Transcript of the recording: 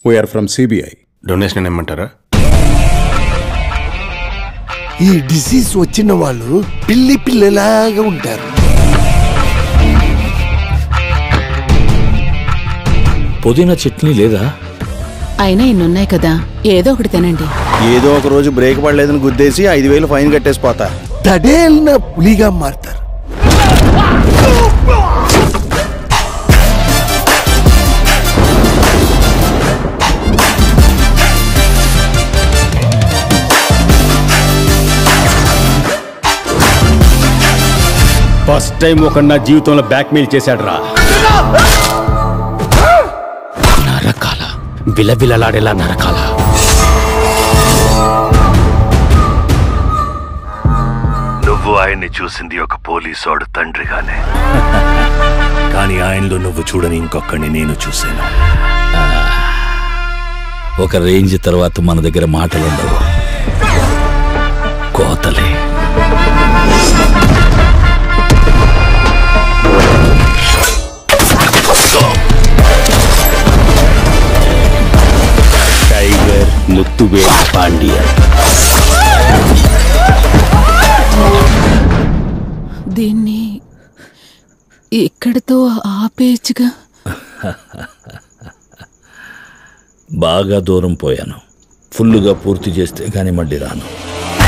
we are from CBI donation ఇమ్మంటారా ఈ disease వచ్చిన వాళ్ళు పిల్లి పిల్లలాగా ఉంటారు పుదీనా చట్నీ లేదా అయినా ఇన్నున్నాయి కదా ఏదో ఒకటి తినండి ఏదో ఒక రోజు బ్రేక్ పడలేదని గుద్దేసి ఐదు వేలు ఫైన్ కట్టేసి పోతా తడేలిన పులిగా మారుతారు ఫస్ట్ టైం ఒక నా జీవితంలో బ్లాక్మెయిల్ చేశాడు రా నరకాల విలవిలలాడేలా నరకాల నువ్వు ఆయన్ని చూసింది ఒక పోలీసోడు తండ్రిగానే కానీ ఆయనలో నువ్వు చూడని ఇంకొకరిని నేను చూశాను ఒక రేంజ్ తర్వాత మన దగ్గర మాటలుండవు కోతలే టైగర్ ముత్తువేల్ పాండియన్ దీన్ని ఇక్కడితో ఆపేయచ్చుగా బాగా దూరం పోయాను ఫుల్లుగా పూర్తి చేస్తే కానీ మళ్ళీ రాను